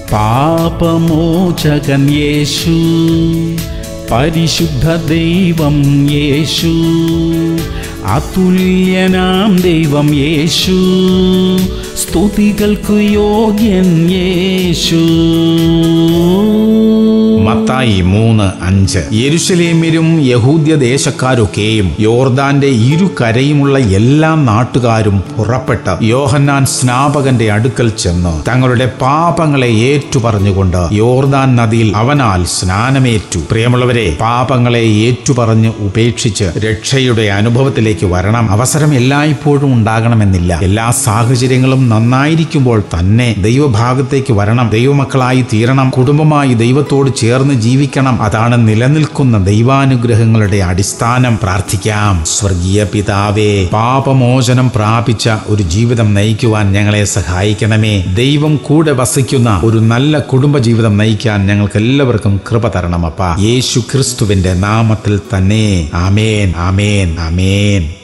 പാപമോചകൻ യേശു പരിശുദ്ധ ദൈവം യേശു അതുല്യനാം ദൈവം യേശു സ്തുതികൾക്കു യോഗ്യൻ യേശു മത്തായി മൂന്ന് അഞ്ച് യെരുശലേമ്യരും യഹൂദ്യ ദേശക്കാരൊക്കെയും യോർദാന്റെ ഇരു കരയുമുള്ള എല്ലാ നാട്ടുകാരും പുറപ്പെട്ട് യോഹന്നാൻ സ്നാപകന്റെ അടുക്കൽ ചെന്ന് തങ്ങളുടെ പാപങ്ങളെ ഏറ്റുപറഞ്ഞുകൊണ്ട് യോർദാൻ നദിയിൽ അവനാൽ സ്നാനമേറ്റു പ്രിയമുള്ളവരെ പാപങ്ങളെ ഏറ്റുപറഞ്ഞ് ഉപേക്ഷിച്ച് രക്ഷയുടെ അനുഭവത്തിലേക്ക് വരണം അവസരം എല്ലായ്പ്പോഴും ഉണ്ടാകണമെന്നില്ല എല്ലാ സാഹചര്യങ്ങളും നന്നായിരിക്കുമ്പോൾ തന്നെ ദൈവഭാഗത്തേക്ക് വരണം ദൈവമക്കളായി തീരണം കുടുംബമായി ദൈവത്തോട് ചേർന്ന് ജീവിക്കണം അതാണ് നിലനിൽക്കുന്ന ദൈവാനുഗ്രഹങ്ങളുടെ അടിസ്ഥാനം പ്രാർത്ഥിക്കാം സ്വർഗീയ പിതാവേ പാപമോചനം പ്രാപിച്ച ഒരു ജീവിതം നയിക്കുവാൻ ഞങ്ങളെ സഹായിക്കണമേ ദൈവം കൂടെ വസിക്കുന്ന ഒരു നല്ല കുടുംബ ജീവിതം നയിക്കാൻ ഞങ്ങൾക്ക് എല്ലാവർക്കും കൃപ തരണമപ്പ യേശു ക്രിസ്തുവിന്റെ നാമത്തിൽ തന്നെ ആമേൻ ആമേൻ ആമേൻ